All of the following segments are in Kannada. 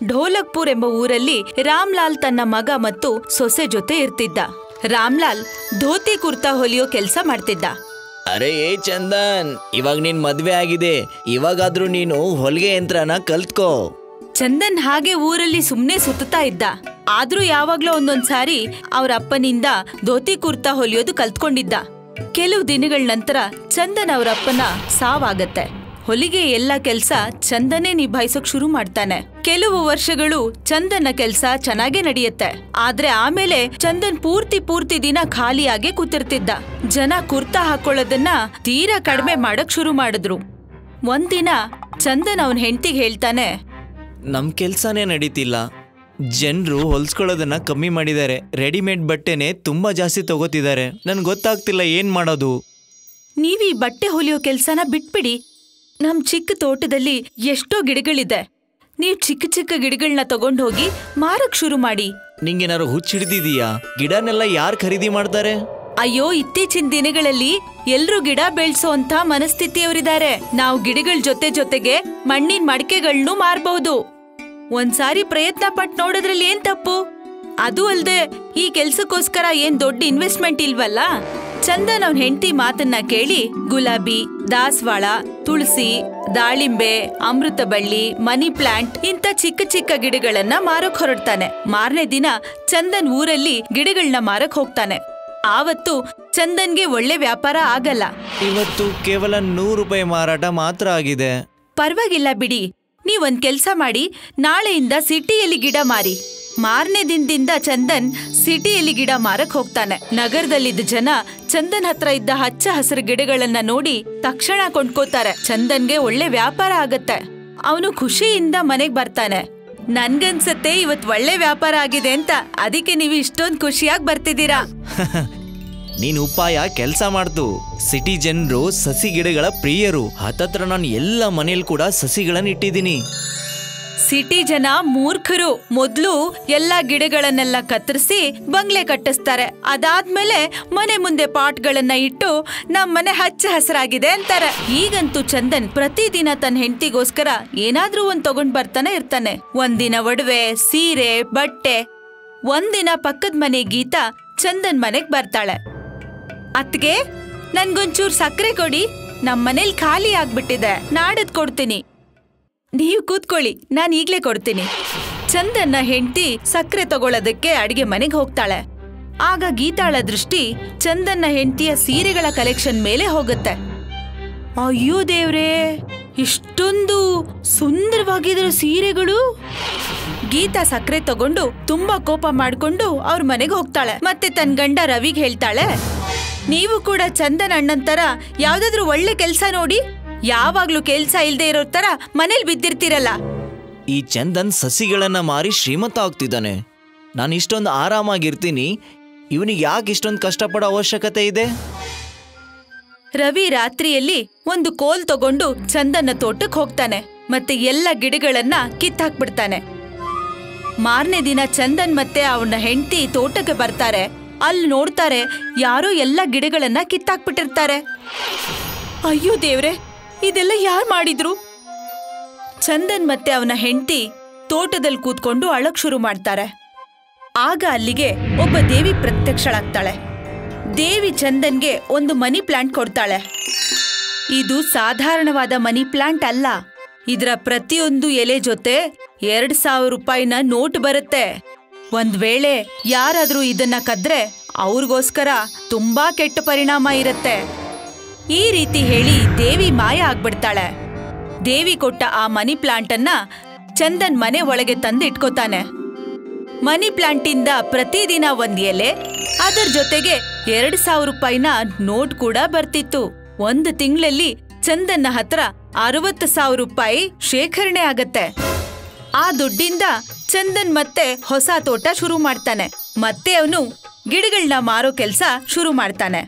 ಢೋಲಕ್ಪುರ್ ಎಂಬ ಊರಲ್ಲಿ ರಾಮ್ಲಾಲ್ ತನ್ನ ಮಗ ಮತ್ತು ಸೊಸೆ ಜೊತೆ ಇರ್ತಿದ್ದ ರಾಮ್ಲಾಲ್ ಧೋತಿ ಕುರ್ತಾ ಹೊಲಿಯೋ ಕೆಲಸ ಮಾಡ್ತಿದ್ದ ಅರೆ ಏ ಚಂದನ್ ಇವಾಗ ನಿನ್ ಮದ್ವೆ ಆಗಿದೆ ಇವಾಗಾದ್ರೂ ನೀನು ಹೊಲಿಗೆ ಯಂತ್ರನ ಕಲ್ತ್ಕೋ ಚಂದನ್ ಹಾಗೆ ಊರಲ್ಲಿ ಸುಮ್ನೆ ಸುತ್ತಾ ಇದ್ದ ಆದ್ರೂ ಯಾವಾಗ್ಲೋ ಒಂದೊಂದ್ಸಾರಿ ಅವ್ರ ಅಪ್ಪನಿಂದ ಧೋತಿ ಕುರ್ತಾ ಹೊಲಿಯೋದು ಕಲ್ತ್ಕೊಂಡಿದ್ದ ಕೆಲವು ದಿನಗಳ ನಂತರ ಚಂದನ್ ಅವ್ರ ಅಪ್ಪನ ಸಾವಾಗತ್ತೆ ಹೊಲಿಗೆ ಎಲ್ಲ ಕೆಲ್ಸ ಚಂದನೇ ನಿಭಾಯಿಸೋಕ್ ಶುರು ಮಾಡ್ತಾನೆ ಕೆಲವು ವರ್ಷಗಳು ಚಂದನ್ನ ಕೆಲ್ಸ ಚೆನ್ನಾಗೇ ನಡೆಯುತ್ತೆ ಆದ್ರೆ ಆಮೇಲೆ ಚಂದನ್ ಪೂರ್ತಿ ಪೂರ್ತಿ ದಿನ ಖಾಲಿಯಾಗೆ ಕೂತಿರ್ತಿದ್ದ ಜನ ಕುರ್ತಾ ಹಾಕೊಳ್ಳೋದನ್ನ ತೀರಾ ಕಡಿಮೆ ಮಾಡಕ್ ಶುರು ಮಾಡಿದ್ರು ಒಂದಿನ ಚಂದನ್ ಅವನ್ ಹೆಂಡತಿಗೆ ಹೇಳ್ತಾನೆ ನಮ್ ಕೆಲ್ಸನೇ ನಡೀತಿಲ್ಲ ಜನರು ಹೊಲ್ಸ್ಕೊಳ್ಳೋದನ್ನ ಕಮ್ಮಿ ಮಾಡಿದ್ದಾರೆ ರೆಡಿಮೇಡ್ ಬಟ್ಟೆನೆ ತುಂಬಾ ಜಾಸ್ತಿ ತಗೋತಿದ್ದಾರೆ ನನ್ಗೆ ಗೊತ್ತಾಗ್ತಿಲ್ಲ ಏನ್ ಮಾಡೋದು ನೀವೀ ಬಟ್ಟೆ ಹೊಲಿಯೋ ಕೆಲ್ಸನ ಬಿಟ್ಬಿಡಿ ನಮ್ ಚಿಕ್ಕ ತೋಟದಲ್ಲಿ ಎಷ್ಟೋ ಗಿಡಗಳಿದೆ ನೀವ್ ಚಿಕ್ಕ ಚಿಕ್ಕ ಗಿಡಗಳನ್ನ ತಗೊಂಡ್ ಹೋಗಿ ಮಾರಕ್ ಶುರು ಮಾಡಿ ನಿಂಗೇನಾರು ಹುಚ್ಚಿಡ್ದಿದೀಯಾ ಗಿಡನೆಲ್ಲ ಯಾರು ಖರೀದಿ ಮಾಡ್ತಾರೆ ಅಯ್ಯೋ ಇತ್ತೀಚಿನ ದಿನಗಳಲ್ಲಿ ಎಲ್ರೂ ಗಿಡ ಬೆಳ್ಸೋ ಅಂತ ಮನಸ್ಥಿತಿಯವರಿದ್ದಾರೆ ನಾವು ಗಿಡಗಳ ಜೊತೆ ಜೊತೆಗೆ ಮಣ್ಣಿನ ಮಡಿಕೆಗಳ್ನೂ ಮಾರ್ಬಹುದು ಒಂದ್ಸಾರಿ ಪ್ರಯತ್ನ ಪಟ್ ನೋಡೋದ್ರಲ್ಲಿ ಏನ್ ತಪ್ಪು ಅದು ಅಲ್ದೆ ಈ ಕೆಲ್ಸಕ್ಕೋಸ್ಕರ ಏನ್ ದೊಡ್ಡ ಇನ್ವೆಸ್ಟ್ಮೆಂಟ್ ಇಲ್ವಲ್ಲ ಚಂದನ್ ಅವ್ನ್ ಹೆಂಡತಿ ಮಾತನ್ನ ಕೇಳಿ ಗುಲಾಬಿ ದಾಸವಾಳ ತುಳಸಿ ದಾಳಿಂಬೆ ಅಮೃತ ಬಳ್ಳಿ ಮನಿ ಪ್ಲಾಂಟ್ ಇಂತ ಚಿಕ್ಕ ಚಿಕ್ಕ ಗಿಡಗಳನ್ನ ಮಾರಕ್ ಹೊರಡ್ತಾನೆ ಮಾರನೇ ದಿನ ಚಂದನ್ ಊರಲ್ಲಿ ಗಿಡಗಳನ್ನ ಮಾರಕ್ ಹೋಗ್ತಾನೆ ಆವತ್ತು ಚಂದನ್ಗೆ ಒಳ್ಳೆ ವ್ಯಾಪಾರ ಆಗಲ್ಲ ಇವತ್ತು ಕೇವಲ ನೂರು ರೂಪಾಯಿ ಮಾರಾಟ ಮಾತ್ರ ಆಗಿದೆ ಪರವಾಗಿಲ್ಲ ಬಿಡಿ ನೀವೊಂದ್ ಕೆಲ್ಸ ಮಾಡಿ ನಾಳೆಯಿಂದ ಸಿಟಿಯಲ್ಲಿ ಗಿಡ ಮಾರಿ ಮಾರನೇ ದಿನದಿಂದ ಚಂದನ್ ಸಿಟಿಯಲ್ಲಿ ಗಿಡ ಮಾರಕ್ ಹೋಗ್ತಾನೆ ನಗರದಲ್ಲಿದ್ದ ಜನ ಚಂದನ್ ಹತ್ರ ಇದ್ದ ಹಚ್ಚ ಹಸಿರು ಗಿಡಗಳನ್ನ ನೋಡಿ ತಕ್ಷಣ ಕೊಂಡ್ಕೋತಾರೆ ಚಂದನ್ಗೆ ಒಳ್ಳೆ ವ್ಯಾಪಾರ ಆಗತ್ತೆ ಅವನು ಖುಷಿಯಿಂದ ಮನೆಗ್ ಬರ್ತಾನೆ ನನ್ಗನ್ಸತ್ತೆ ಇವತ್ ಒಳ್ಳೆ ವ್ಯಾಪಾರ ಆಗಿದೆ ಅಂತ ಅದಕ್ಕೆ ನೀವು ಇಷ್ಟೊಂದ್ ಖುಷಿಯಾಗಿ ಬರ್ತಿದ್ದೀರಾ ನೀನ್ ಉಪಾಯ ಕೆಲ್ಸ ಮಾಡ್ತು ಸಿಟಿ ಜನರು ಸಸಿ ಗಿಡಗಳ ಪ್ರಿಯರು ಹತ್ತತ್ರ ನಾನು ಎಲ್ಲ ಮನೇಲಿ ಕೂಡ ಸಸಿಗಳನ್ನ ಇಟ್ಟಿದ್ದೀನಿ ಸಿಟಿ ಜನ ಮೂರ್ಖರು ಮೊದ್ಲು ಎಲ್ಲಾ ಗಿಡಗಳನ್ನೆಲ್ಲ ಕತ್ತರಿಸಿ ಬಂಗ್ಲೆ ಕಟ್ಟಿಸ್ತಾರೆ ಅದಾದ್ಮೇಲೆ ಮನೆ ಮುಂದೆ ಪಾಟ್ಗಳನ್ನ ಇಟ್ಟು ನಮ್ ಮನೆ ಹಚ್ಚ ಹಸಿರಾಗಿದೆ ಅಂತಾರೆ ಈಗಂತೂ ಚಂದನ್ ಪ್ರತಿದಿನ ತನ್ನ ಹೆಂಡತಿಗೋಸ್ಕರ ಏನಾದ್ರೂ ಒಂದ್ ತಗೊಂಡ್ ಬರ್ತಾನೆ ಇರ್ತಾನೆ ಒಂದಿನ ಒಡವೆ ಸೀರೆ ಬಟ್ಟೆ ಒಂದಿನ ಪಕ್ಕದ ಮನೆ ಗೀತಾ ಚಂದನ್ ಮನೆಗ್ ಬರ್ತಾಳೆ ಅತ್ಗೆ ನನ್ಗೊಂಚೂರ್ ಸಕ್ಕರೆ ಕೊಡಿ ನಮ್ ಮನೇಲಿ ಖಾಲಿ ಆಗ್ಬಿಟ್ಟಿದೆ ನಾಡದ್ ಕೊಡ್ತೀನಿ ನೀವು ಕೂತ್ಕೊಳ್ಳಿ ನಾನು ಈಗ್ಲೇ ಕೊಡ್ತೀನಿ ಚಂದನ್ನ ಹೆಂಡತಿ ಸಕ್ಕರೆ ತಗೊಳ್ಳೋದಕ್ಕೆ ಅಡಿಗೆ ಮನೆಗೆ ಹೋಗ್ತಾಳೆ ಆಗ ಗೀತಾಳ ದೃಷ್ಟಿ ಚಂದನ್ನ ಹೆಂಡತಿಯ ಸೀರೆಗಳ ಕಲೆಕ್ಷನ್ ಮೇಲೆ ಹೋಗುತ್ತೆ ಅಯ್ಯೋ ದೇವ್ರೇ ಇಷ್ಟೊಂದು ಸುಂದರವಾಗಿರೋ ಸೀರೆಗಳು ಗೀತಾ ಸಕ್ಕರೆ ತಗೊಂಡು ತುಂಬಾ ಕೋಪ ಮಾಡ್ಕೊಂಡು ಅವ್ರ ಮನೆಗೆ ಹೋಗ್ತಾಳೆ ಮತ್ತೆ ತನ್ನ ಗಂಡ ರವಿಗ್ ಹೇಳ್ತಾಳೆ ನೀವು ಕೂಡ ಚಂದನ್ ಅಣ್ಣನ್ ತರ ಯಾವ್ದಾದ್ರು ಒಳ್ಳೆ ಕೆಲ್ಸ ನೋಡಿ ಯಾವಾಗ್ಲೂ ಕೆಲ್ಸ ಇಲ್ದೇ ಇರೋ ತರ ಮನೇಲಿ ಬಿದ್ದಿರ್ತೀರಲ್ಲ ಈ ಚಂದನ್ ಸಸಿಗಳನ್ನ ಮಾರಿ ಶ್ರೀಮಂತ ಆಗ್ತಿದ್ದಾನೆ ನಾನು ಇಷ್ಟೊಂದು ಆರಾಮಾಗಿರ್ತೀನಿ ಇವನಿಗೆ ಯಾಕೆ ಇಷ್ಟೊಂದು ಕಷ್ಟಪಡೋ ಅವಶ್ಯಕತೆ ಇದೆ ರವಿ ರಾತ್ರಿಯಲ್ಲಿ ಒಂದು ಕೋಲ್ ತಗೊಂಡು ಚಂದನ್ನ ತೋಟಕ್ಕೆ ಹೋಗ್ತಾನೆ ಮತ್ತೆ ಎಲ್ಲ ಗಿಡಗಳನ್ನ ಕಿತ್ತಾಕ್ಬಿಡ್ತಾನೆ ಮಾರನೇ ದಿನ ಚಂದನ್ ಮತ್ತೆ ಅವನ ಹೆಂಡತಿ ತೋಟಕ್ಕೆ ಬರ್ತಾರೆ ಅಲ್ಲಿ ನೋಡ್ತಾರೆ ಯಾರೋ ಎಲ್ಲ ಗಿಡಗಳನ್ನ ಕಿತ್ತಾಕ್ಬಿಟ್ಟಿರ್ತಾರೆ ಅಯ್ಯೋ ದೇವ್ರೆ ಇದೆಲ್ಲ ಯಾರ್ ಮಾಡಿದ್ರು ಚಂದನ್ ಮತ್ತೆ ಅವನ ಹೆಂಡತಿ ತೋಟದಲ್ಲಿ ಕೂತ್ಕೊಂಡು ಅಳಕ್ ಶುರು ಮಾಡ್ತಾರೆ ಆಗ ಅಲ್ಲಿಗೆ ಒಬ್ಬ ದೇವಿ ಪ್ರತ್ಯಕ್ಷಳಾಗ್ತಾಳೆ ದೇವಿ ಚಂದನ್ಗೆ ಒಂದು ಮನಿ ಪ್ಲಾಂಟ್ ಕೊಡ್ತಾಳೆ ಇದು ಸಾಧಾರಣವಾದ ಮನಿ ಪ್ಲಾಂಟ್ ಅಲ್ಲ ಇದರ ಪ್ರತಿಯೊಂದು ಎಲೆ ಜೊತೆ ಎರಡ್ ಸಾವಿರ ರೂಪಾಯಿನ ನೋಟ್ ಬರುತ್ತೆ ಒಂದ್ ವೇಳೆ ಯಾರಾದ್ರೂ ಇದನ್ನ ಕದ್ರೆ ಅವ್ರಿಗೋಸ್ಕರ ತುಂಬಾ ಕೆಟ್ಟ ಪರಿಣಾಮ ಇರುತ್ತೆ ಈ ರೀತಿ ಹೇಳಿ ದೇವಿ ಮಾಯ ಆಗ್ಬಿಡ್ತಾಳೆ ದೇವಿ ಕೊಟ್ಟ ಆ ಮನಿ ಪ್ಲಾಂಟ್ ಅನ್ನ ಚಂದನ್ ಮನೆ ಒಳಗೆ ತಂದು ಇಟ್ಕೋತಾನೆ ಮನಿ ಪ್ಲಾಂಟಿಂದ ಪ್ರತಿದಿನ ಒಂದ್ ಎಲೆ ಅದರ ಜೊತೆಗೆ ಎರಡ್ ಸಾವಿರ ರೂಪಾಯಿನ ನೋಟ್ ಕೂಡ ಬರ್ತಿತ್ತು ಒಂದು ತಿಂಗಳಲ್ಲಿ ಚಂದನ್ನ ಹತ್ರ ಅರವತ್ತು ಸಾವಿರ ರೂಪಾಯಿ ಶೇಖರಣೆ ಆಗತ್ತೆ ಆ ದುಡ್ಡಿಂದ ಚಂದನ್ ಮತ್ತೆ ಹೊಸ ತೋಟ ಶುರು ಮಾಡ್ತಾನೆ ಮತ್ತೆ ಅವನು ಗಿಡಗಳನ್ನ ಮಾರೋ ಕೆಲ್ಸ ಶುರು ಮಾಡ್ತಾನೆ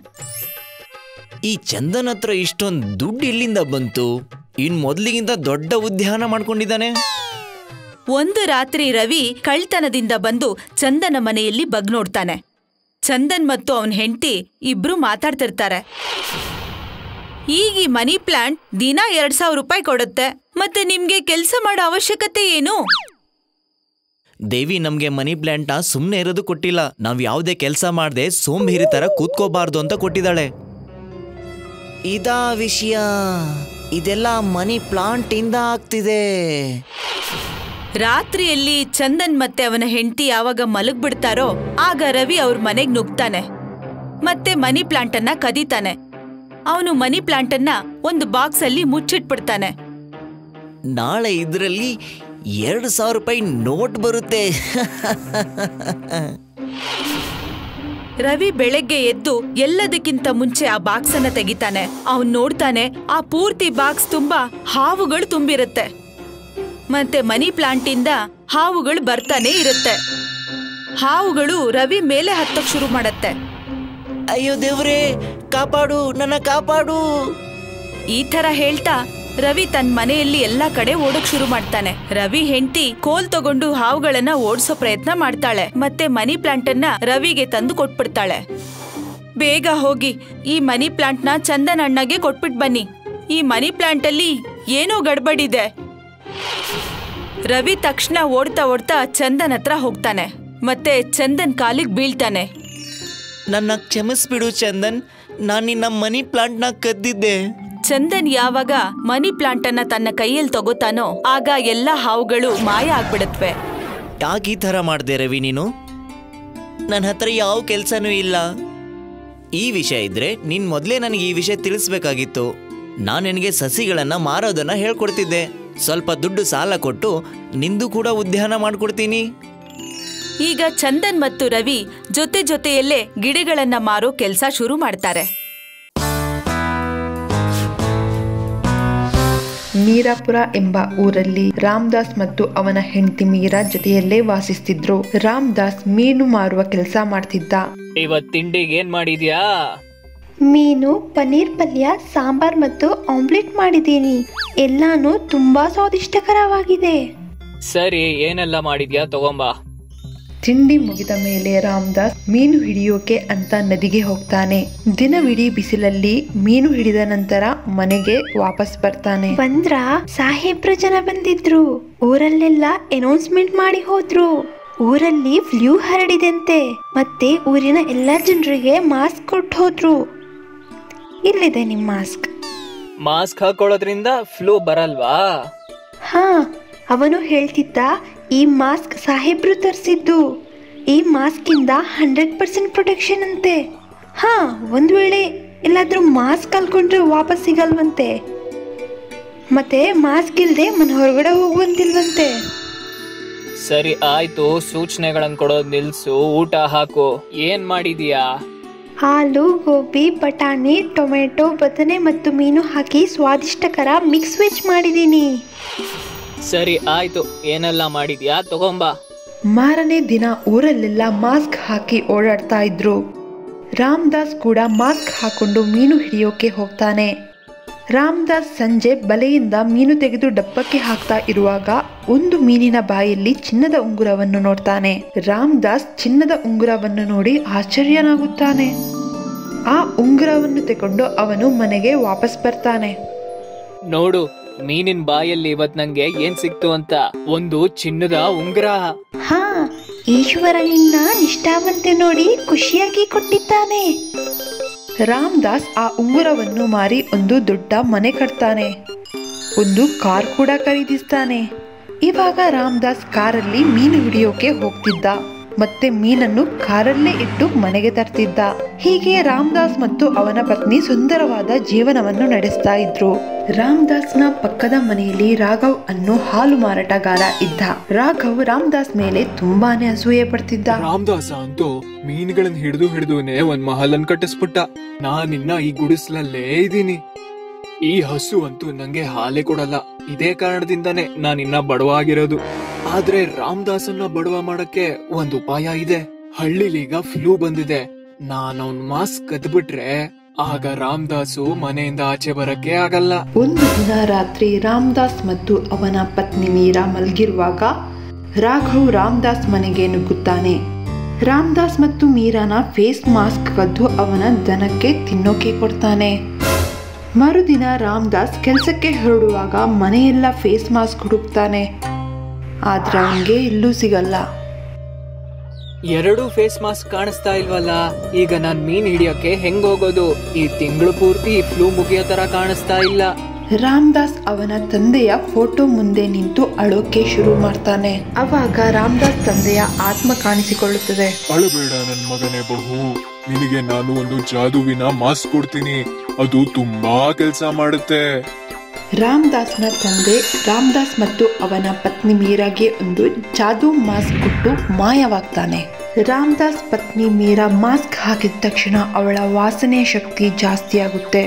ಈ ಚಂದನ್ ಹತ್ರ ಇಷ್ಟೊಂದು ದುಡ್ಡು ಎಲ್ಲಿಂದ ಬಂತು ಇನ್ ಮೊದ್ಲಿಗಿಂತ ದೊಡ್ಡ ಉದ್ಯಾನ ಮಾಡ್ಕೊಂಡಿದ್ದಾನೆ ಒಂದು ರಾತ್ರಿ ರವಿ ಕಳ್ತನದಿಂದ ಬಂದು ಚಂದನ ಮನೆಯಲ್ಲಿ ಬಗ್ ನೋಡ್ತಾನೆ ಚಂದನ್ ಮತ್ತು ಅವನ್ ಹೆಂಡತಿ ಇಬ್ರು ಮಾತಾಡ್ತಿರ್ತಾರೆ ಈಗ ಈ ಮನಿ ಪ್ಲಾಂಟ್ ದಿನ ಎರಡ್ ಸಾವಿರ ರೂಪಾಯಿ ಕೊಡುತ್ತೆ ಮತ್ತೆ ನಿಮ್ಗೆ ಕೆಲ್ಸ ಮಾಡೋ ಅವಶ್ಯಕತೆ ಏನು ದೇವಿ ನಮ್ಗೆ ಮನಿ ಪ್ಲಾಂಟ್ನ ಸುಮ್ಮನೆ ಇರೋದು ಕೊಟ್ಟಿಲ್ಲ ನಾವ್ ಯಾವುದೇ ಕೆಲಸ ಮಾಡದೆ ಸೋಂಬೇರಿ ತರ ಕೂತ್ಕೋಬಾರ್ದು ಅಂತ ಕೊಟ್ಟಿದ್ದಾಳೆ ಇದಾ ವಿಷಯ ಇದೆಲ್ಲ ಮನಿ ಪ್ಲಾಂಟ್ ಇಂದ ಆಗ್ತಿದೆ ರಾತ್ರಿಯಲ್ಲಿ ಚಂದನ್ ಮತ್ತೆ ಅವನ ಹೆಂಡತಿ ಯಾವಾಗ ಮಲಗ್ಬಿಡ್ತಾರೋ ಆಗ ರವಿ ಅವ್ರ ಮನೆಗ್ ನುಗ್ತಾನೆ ಮತ್ತೆ ಮನಿ ಪ್ಲಾಂಟ್ ಅನ್ನ ಕದೀತಾನೆ ಅವನು ಮನಿ ಪ್ಲಾಂಟ್ ಅನ್ನ ಒಂದು ಬಾಕ್ಸ್ ಅಲ್ಲಿ ಮುಚ್ಚಿಟ್ಬಿಡ್ತಾನೆ ನಾಳೆ ಇದರಲ್ಲಿ ಎರಡು ಸಾವಿರ ರೂಪಾಯಿ ನೋಟ್ ಬರುತ್ತೆ ರವಿ ಬೆಳಗ್ಗೆ ಎದ್ದು ಎಲ್ಲದಕ್ಕಿಂತ ಮುಂಚೆ ಆ ಬಾಕ್ಸ್ ಅನ್ನ ತೆಗಿತಾನೆ ಅವನ್ ನೋಡ್ತಾನೆ ಆ ಪೂರ್ತಿ ಬಾಕ್ಸ್ ತುಂಬಾ ಹಾವುಗಳು ತುಂಬಿರುತ್ತೆ ಮತ್ತೆ ಮನಿ ಪ್ಲಾಂಟ್ ಇಂದ ಹಾವುಗಳು ಬರ್ತಾನೆ ಇರುತ್ತೆ ಹಾವುಗಳು ರವಿ ಮೇಲೆ ಹತ್ತಕ್ ಶುರು ಮಾಡತ್ತೆ ಅಯ್ಯೋ ದೇವ್ರೇ ಕಾಪಾಡು ನನ್ನ ಕಾಪಾಡು ಈ ತರ ಹೇಳ್ತಾ ರವಿ ತನ್ನ ಮನೆಯಲ್ಲಿ ಎಲ್ಲಾ ಕಡೆ ಓಡಕ್ ಶುರು ಮಾಡ್ತಾನೆ ರವಿ ಹೆಂಡತಿ ಕೋಲ್ ತಗೊಂಡು ಹಾವುಗಳನ್ನ ಓಡಿಸೋ ಪ್ರಯತ್ನ ಮಾಡ್ತಾಳೆ ಮತ್ತೆ ಮನಿ ಪ್ಲಾಂಟ್ ಅನ್ನ ರವಿಗೆ ತಂದು ಕೊಟ್ಬಿಡ್ತಾಳೆ ಬೇಗ ಹೋಗಿ ಈ ಮನಿ ಪ್ಲಾಂಟ್ ನ ಚಂದನ್ ಅಣ್ಣಗೆ ಕೊಟ್ಬಿಟ್ ಬನ್ನಿ ಈ ಮನಿ ಪ್ಲಾಂಟ್ ಅಲ್ಲಿ ಏನೋ ಗಡ್ಬಡಿದೆ ರವಿ ತಕ್ಷಣ ಓಡ್ತಾ ಓಡ್ತಾ ಚಂದನ್ ಹತ್ರ ಹೋಗ್ತಾನೆ ಮತ್ತೆ ಚಂದನ್ ಕಾಲಿಗೆ ಬೀಳ್ತಾನೆ ನನ್ನ ಕ್ಷಮಿಸ್ಬಿಡು ಚಂದನ್ ನಾನು ನಿನ್ನ ಮನಿ ಪ್ಲಾಂಟ್ನ ಕದ್ದಿದ್ದೆ ಚಂದನ್ ಯಾವಾಗ ಮನಿ ಪ್ಲಾಂಟ್ ಅನ್ನ ತನ್ನ ಕೈಯಲ್ಲಿ ತಗೋತಾನೋ ಆಗ ಎಲ್ಲಾ ಹಾವುಗಳು ಮಾಯ ಆಗ್ಬಿಡತ್ವೆ ಯಾಕೆ ಈ ಥರ ಮಾಡಿದೆ ರವಿ ನೀನು ನನ್ನ ಹತ್ರ ಯಾವ ಕೆಲಸನೂ ಇಲ್ಲ ಈ ವಿಷಯ ಇದ್ರೆ ನೀನ್ ಮೊದಲೇ ನನಗೆ ಈ ವಿಷಯ ತಿಳಿಸ್ಬೇಕಾಗಿತ್ತು ನಾನು ನಿನಗೆ ಸಸಿಗಳನ್ನ ಮಾರೋದನ್ನ ಹೇಳ್ಕೊಡ್ತಿದ್ದೆ ಸ್ವಲ್ಪ ದುಡ್ಡು ಸಾಲ ಕೊಟ್ಟು ನಿಂದು ಕೂಡ ಉದ್ಯಾನ ಮಾಡ್ಕೊಡ್ತೀನಿ ಈಗ ಚಂದನ್ ಮತ್ತು ರವಿ ಜೊತೆ ಜೊತೆಯಲ್ಲೇ ಗಿಡಗಳನ್ನ ಮಾರೋ ಕೆಲ್ಸ ಶುರು ಮಾಡ್ತಾರೆ ಮೀರಾಪುರ ಎಂಬ ಊರಲ್ಲಿ ರಾಮದಾಸ್ ಮತ್ತು ಅವನ ಹೆಂಡತಿ ಮೀರಾ ಜೊತೆಯಲ್ಲೇ ವಾಸಿಸ್ತಿದ್ರು ರಾಮದಾಸ್ ಮೀನು ಮಾರುವ ಕೆಲಸ ಮಾಡ್ತಿದ್ದ ಇವತ್ ತಿಂಡಿಗೆ ಏನ್ ಮಾಡಿದ್ಯಾ ಮೀನು ಪನ್ನೀರ್ ಪಲ್ಯ ಸಾಂಬಾರ್ ಮತ್ತು ಆಮ್ಲೆಟ್ ಮಾಡಿದ್ದೀನಿ ಎಲ್ಲಾನು ತುಂಬಾ ಸ್ವಾದಿಷ್ಟಕರವಾಗಿದೆ ಸರಿ ಏನೆಲ್ಲ ಮಾಡಿದ್ಯಾ ತಗೊಂಬಾ ತಿಂಡಿ ಮುಗಿದ ಮೇಲೆ ರಾಮದಾಸ್ ಮೀನು ಹಿಡಿಯೋಕೆ ಅಂತ ನದಿಗೆ ಹೋಗ್ತಾನೆ ದಿನವಿಡೀ ಬಿಸಿಲಲ್ಲಿ ಮೀನು ಹಿಡಿದ ನಂತರ ಮನೆಗೆ ವಾಪಸ್ ಬರ್ತಾನೆ ಬಂದ್ರ ಸಾಹೇಬ್ರ ಜನ ಬಂದಿದ್ರು ಊರಲ್ಲೆಲ್ಲ ಅನೌನ್ಸ್ಮೆಂಟ್ ಮಾಡಿ ಹೋದ್ರು ಊರಲ್ಲಿ ಫ್ಲೂ ಹರಡಿದಂತೆ ಮತ್ತೆ ಊರಿನ ಎಲ್ಲ ಜನರಿಗೆ ಮಾಸ್ಕ್ ಕೊಟ್ಟು ಹೋದ್ರು ಇಲ್ಲಿದೆ ನಿಮ್ ಮಾಸ್ಕ್ ಮಾಸ್ಕ್ ಹಾಕೊಳ್ಳೋದ್ರಿಂದ ಫ್ಲೂ ಬರಲ್ವಾ ಹಾ ಅವನು ಹೇಳ್ತಿದ್ದ ಈ ಮಾಸ್ಕ್ ಸಾಹೇಬ್ರು ತರಿಸಿದ್ದು ಈ ಮಾಸ್ಕ್ ಇಂದ ಹಂಡ್ರೆಡ್ ಪರ್ಸೆಂಟ್ ಪ್ರೊಟೆಕ್ಷನ್ ಅಂತೆ ಹಾ ಒಂದ್ ವೇಳೆ ಎಲ್ಲಾದ್ರೂ ಮಾಸ್ಕ್ ಕಲ್ಕೊಂಡ್ರೆ ವಾಪಸ್ ಸಿಗಲ್ವಂತೆ ಮತ್ತೆ ಮಾಸ್ಕ್ ಇಲ್ದೆ ಮನೆ ಹೊರಗಡೆ ಹೋಗುವಂತಿಲ್ವಂತೆ ಸರಿ ಆಯ್ತು ಸೂಚನೆಗಳನ್ನ ಕೊಡೋದ್ ನಿಲ್ಸು ಊಟ ಹಾಕು ಏನ್ ಮಾಡಿದ್ಯಾ ಹಾಲು ಗೋಬಿ ಬಟಾಣಿ ಟೊಮೆಟೊ ಬದನೆ ಮತ್ತು ಮೀನು ಹಾಕಿ ಸ್ವಾದಿಷ್ಟಕರ ಮಿಕ್ಸ್ ವೆಜ್ ಮಾಡಿದ್ದೀನಿ ಸರಿ ಆಯ್ತು ಏನೆಲ್ಲ ಮಾಡಿದ್ಯಾ ತಗೊಂಬಾ ಮಾರನೇ ದಿನ ಊರಲ್ಲೆಲ್ಲ ಮಾಸ್ಕ್ ಹಾಕಿ ಓಡಾಡ್ತಾ ಇದ್ರು ರಾಮದಾಸ್ ಕೂಡ ಮಾಸ್ಕ್ ಹಾಕೊಂಡು ಮೀನು ಹಿಡಿಯೋಕೆ ಹೋಗ್ತಾನೆ ರಾಮದಾಸ್ ಸಂಜೆ ಬಲೆಯಿಂದ ಮೀನು ತೆಗೆದು ಡಬ್ಬಕ್ಕೆ ಹಾಕ್ತಾ ಇರುವಾಗ ಒಂದು ಮೀನಿನ ಬಾಯಲ್ಲಿ ಚಿನ್ನದ ಉಂಗುರವನ್ನು ನೋಡ್ತಾನೆ ರಾಮದಾಸ್ ಚಿನ್ನದ ಉಂಗುರವನ್ನು ನೋಡಿ ಆಶ್ಚರ್ಯನಾಗುತ್ತಾನೆ ಆ ಉಂಗುರವನ್ನು ತಗೊಂಡು ಅವನು ಮನೆಗೆ ವಾಪಸ್ ಬರ್ತಾನೆ ನೋಡು ಮೀನಿನ ಬಾಯಲ್ಲಿ ಇವತ್ ನಂಗೆ ಏನ್ ಸಿಕ್ತು ಅಂತ ಒಂದು ಚಿನ್ನದ ಉಂಗ್ರ ಹಾ ಈಶ್ವರ ನಿನ್ನ ನಿಷ್ಠಾವಂತೆ ನೋಡಿ ಖುಷಿಯಾಗಿ ಕೊಟ್ಟಿದ್ದಾನೆ ರಾಮದಾಸ್ ಆ ಉಂಗುರವನ್ನು ಮಾರಿ ಒಂದು ದೊಡ್ಡ ಮನೆ ಕಟ್ತಾನೆ ಒಂದು ಕಾರ್ ಕೂಡ ಖರೀದಿಸ್ತಾನೆ ಇವಾಗ ರಾಮದಾಸ್ ಕಾರಲ್ಲಿ ಮೀನು ಹಿಡಿಯೋಕೆ ಹೋಗ್ತಿದ್ದ ಮತ್ತೆ ಮೀನನ್ನು ಕಾರಲ್ಲೇ ಇಟ್ಟು ಮನೆಗೆ ತರ್ತಿದ್ದ ಹೀಗೆ ರಾಮದಾಸ್ ಮತ್ತು ಅವನ ಪತ್ನಿ ಸುಂದರವಾದ ಜೀವನವನ್ನು ನಡೆಸ್ತಾ ಇದ್ರು ರಾಮದಾಸ್ನ ಪಕ್ಕದ ಮನೆಯಲ್ಲಿ ರಾಘವ್ ಅನ್ನೋ ಹಾಲು ಮಾರಾಟಗಾರ ಇದ್ದ ರಾಘವ್ ರಾಮದಾಸ್ ಮೇಲೆ ತುಂಬಾನೇ ಅಸೂಯೆ ಪಡ್ತಿದ್ದ ರಾಮದಾಸ ಅಂತೂ ಮೀನುಗಳನ್ನ ಹಿಡಿದು ಹಿಡಿದುನೆ ಒಂದ್ ಮಹಲನ್ ಕಟ್ಟಿಸ್ಬಿಟ್ಟ ನಾನಿನ್ನ ಈ ಗುಡಿಸ್ಲಲ್ಲೇ ಇದ್ದೀನಿ ಈ ಹಸು ಅಂತೂ ನಂಗೆ ಹಾಲೇ ಕೊಡಲ್ಲ ಇದೇ ಕಾರಣದಿಂದಾನೇ ನಾನಿನ್ನ ಬಡವ ಆಗಿರೋದು ಆದ್ರೆ ರಾಮದಾಸನ್ನ ಬಡವ ಮಾಡಕ್ಕೆ ಒಂದ್ ಉಪಾಯ ಇದೆ ಹಳ್ಳಿಲೀಗ ಫ್ಲೂ ಬಂದಿದೆ ನಾನ್ ಅವ್ನ್ ಮಾಸ್ಕ್ ಕದ್ಬಿಟ್ರೆ ಆಗ ರಾಮದಾಸು ಮನೆಯಿಂದ ಆಚೆ ಬರಕ್ಕೆ ಆಗಲ್ಲ ಒಂದು ದಿನ ರಾತ್ರಿ ರಾಮದಾಸ್ ಮತ್ತು ಅವನ ಪತ್ನಿ ಮೀರಾ ಮಲಗಿರುವಾಗ ರಾಘವ್ ರಾಮದಾಸ್ ಮನೆಗೆ ನುಗ್ಗುತ್ತಾನೆ ರಾಮದಾಸ್ ಮತ್ತು ಮೀರಾನ ಫೇಸ್ ಮಾಸ್ಕ್ ಕದ್ದು ಅವನ ದನಕ್ಕೆ ತಿನ್ನೋಕೆ ಕೊಡ್ತಾನೆ ಮರುದಿನ ರಾಮದಾಸ್ ಕೆಲಸಕ್ಕೆ ಹೊರಡುವಾಗ ಮನೆಯೆಲ್ಲ ಫೇಸ್ ಮಾಸ್ಕ್ ಹುಡುಕ್ತಾನೆ ಆದ್ರೆ ಅವನಿಗೆ ಎಲ್ಲೂ ಸಿಗಲ್ಲ ಎರಡು ಫೇಸ್ ಮಾಸ್ಕ್ ಕಾಣಿಸ್ತಾ ಇಲ್ವಲ್ಲ ಈಗ ನಾನ್ ಮೀನ್ ಹಿಡಿಯೋಕೆ ಹೆಂಗ್ ಹೋಗೋದು ಈ ತಿಂಗಳು ಪೂರ್ತಿ ಫ್ಲೂ ಮುಗಿಯೋ ತರ ಕಾಣಿಸ್ತಾ ಇಲ್ಲ ರಾಮದಾಸ್ ಅವನ ತಂದೆಯ ಫೋಟೋ ಮುಂದೆ ನಿಂತು ಅಳೋಕೆ ಶುರು ಮಾಡ್ತಾನೆ ಅವಾಗ ರಾಮದಾಸ್ ತಂದೆಯ ಆತ್ಮ ಕಾಣಿಸಿಕೊಳ್ಳುತ್ತದೆ ಅಳಬೇಡ ನನ್ ಮಗನೇ ಬಹು ನಿನಗೆ ನಾನು ಒಂದು ಜಾದುವಿನ ಮಾಸ್ಕ್ ಕೊಡ್ತೀನಿ ಅದು ತುಂಬಾ ಕೆಲಸ ಮಾಡುತ್ತೆ ರಾಮದಾಸ್ನ ತಂದೆ ರಾಮದಾಸ್ ಮತ್ತು ಅವನ ಪತ್ನಿ ಮೀರಾಗೆ ಒಂದು ಜಾದೂ ಮಾಸ್ಕ್ ಕೊಟ್ಟು ಮಾಯವಾಗ್ತಾನೆ ರಾಮದಾಸ್ ಪತ್ನಿ ಮೀರಾ ಮಾಸ್ಕ್ ಹಾಕಿದ ತಕ್ಷಣ ಅವಳ ವಾಸನೆ ಶಕ್ತಿ ಜಾಸ್ತಿ ಆಗುತ್ತೆ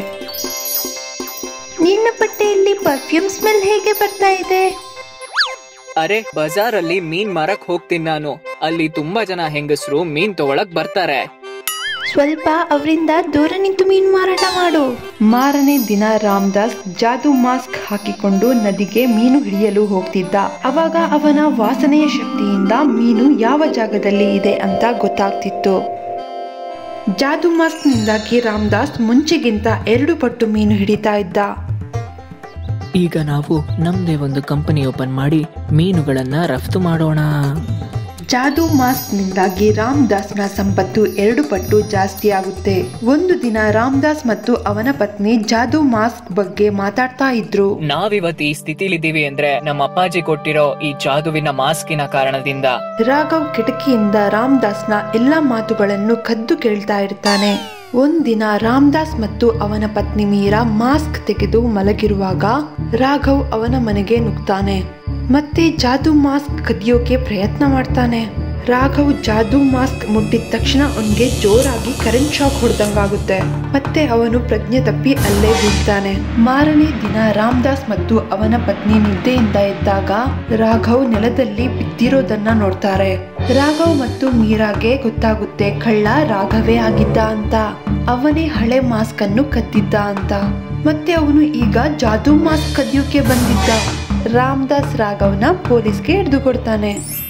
ನಿನ್ನ ಬಟ್ಟೆಯಲ್ಲಿ ಪರ್ಫ್ಯೂಮ್ ಸ್ಮೆಲ್ ಹೇಗೆ ಬರ್ತಾ ಇದೆ ಅರೆ ಬಜಾರಲ್ಲಿ ಮೀನ್ ಮಾರಕ್ ಹೋಗ್ತೀನಿ ನಾನು ಅಲ್ಲಿ ತುಂಬಾ ಜನ ಹೆಂಗಸರು ಮೀನ್ ತಗೊಳಕ್ ಬರ್ತಾರೆ ಸ್ವಲ್ಪ ಅವರಿಂದ ದೂರ ನಿಂತು ಮೀನು ಮಾರಾಟ ಮಾಡು ಮಾರನೇ ದಿನ ರಾಮದಾಸ್ ಜಾದೂ ಮಾಸ್ಕ್ ಹಾಕಿಕೊಂಡು ನದಿಗೆ ಮೀನು ಹಿಡಿಯಲು ಹೋಗ್ತಿದ್ದ ಅವಾಗ ಅವನ ವಾಸನೆಯ ಶಕ್ತಿಯಿಂದ ಮೀನು ಯಾವ ಜಾಗದಲ್ಲಿ ಇದೆ ಅಂತ ಗೊತ್ತಾಗ್ತಿತ್ತು ಜಾದೂ ಮಾಸ್ಕ್ನಿಂದಾಗಿ ರಾಮದಾಸ್ ಮುಂಚೆಗಿಂತ ಎರಡು ಪಟ್ಟು ಮೀನು ಹಿಡಿತಾ ಇದ್ದ ಈಗ ನಾವು ನಮ್ದೇ ಒಂದು ಕಂಪನಿ ಓಪನ್ ಮಾಡಿ ಮೀನುಗಳನ್ನ ರಫ್ತು ಮಾಡೋಣ ಜಾದೂ ಮಾಸ್ಕ್ನಿಂದಾಗಿ ರಾಮದಾಸ್ನ ಸಂಪತ್ತು ಎರಡು ಪಟ್ಟು ಜಾಸ್ತಿ ಆಗುತ್ತೆ ಒಂದು ದಿನ ರಾಮದಾಸ್ ಮತ್ತು ಅವನ ಪತ್ನಿ ಜಾದೂ ಮಾಸ್ಕ್ ಬಗ್ಗೆ ಮಾತಾಡ್ತಾ ಇದ್ರು ನಾವಿವತ್ತು ಈ ಸ್ಥಿತಿಲಿದ್ದೀವಿ ಅಂದ್ರೆ ನಮ್ಮ ಅಪ್ಪಾಜಿ ಕೊಟ್ಟಿರೋ ಈ ಜಾದುವಿನ ಮಾಸ್ಕಿನ ಕಾರಣದಿಂದ ರಾಘವ್ ಕಿಟಕಿಯಿಂದ ರಾಮದಾಸ್ನ ಎಲ್ಲ ಮಾತುಗಳನ್ನು ಕದ್ದು ಕೇಳ್ತಾ ಇರ್ತಾನೆ ಒಂದಿನ ರಾಮದಾಸ್ ಮತ್ತು ಅವನ ಪತ್ನಿ ಮೀರಾ ಮಾಸ್ಕ್ ತೆಗೆದು ಮಲಗಿರುವಾಗ ರಾಘವ್ ಅವನ ಮನೆಗೆ ನುಗ್ತಾನೆ ಮತ್ತೆ ಜಾದೂ ಮಾಸ್ಕ್ ಕದಿಯೋಕೆ ಪ್ರಯತ್ನ ಮಾಡ್ತಾನೆ ರಾಘವ್ ಜಾದೂ ಮಾಸ್ಕ್ ಮುಟ್ಟಿದ ತಕ್ಷಣ ಅವನಿಗೆ ಜೋರಾಗಿ ಕರೆಂಟ್ ಶಾಕ್ ಹೊಡೆದಂಗಾಗುತ್ತೆ ಮತ್ತೆ ಅವನು ಪ್ರಜ್ಞೆ ತಪ್ಪಿ ಅಲ್ಲೇ ಬೀಳ್ತಾನೆ ಮಾರನೇ ದಿನ ರಾಮದಾಸ್ ಮತ್ತು ಅವನ ಪತ್ನಿ ನಿದ್ದೆಯಿಂದ ಎದ್ದಾಗ ರಾಘವ್ ನೆಲದಲ್ಲಿ ಬಿದ್ದಿರೋದನ್ನ ನೋಡ್ತಾರೆ ರಾಘವ್ ಮತ್ತು ಮೀರಾಗೆ ಗೊತ್ತಾಗುತ್ತೆ ಕಳ್ಳ ರಾಘವೇ ಆಗಿದ್ದ ಅಂತ ಅವನೇ ಹಳೆ ಮಾಸ್ಕ್ ಅನ್ನು ಕದ್ದಿದ್ದ ಅಂತ ಮತ್ತೆ ಅವನು ಈಗ ಜಾದೂ ಮಾಸ್ಕ್ ಕದಿಯೋಕೆ ಬಂದಿದ್ದ ರಾಮದಾಸ್ ರಾಘವ್ನ ಪೊಲೀಸ್ಗೆ ಹಿಡಿದು ಕೊಡ್ತಾನೆ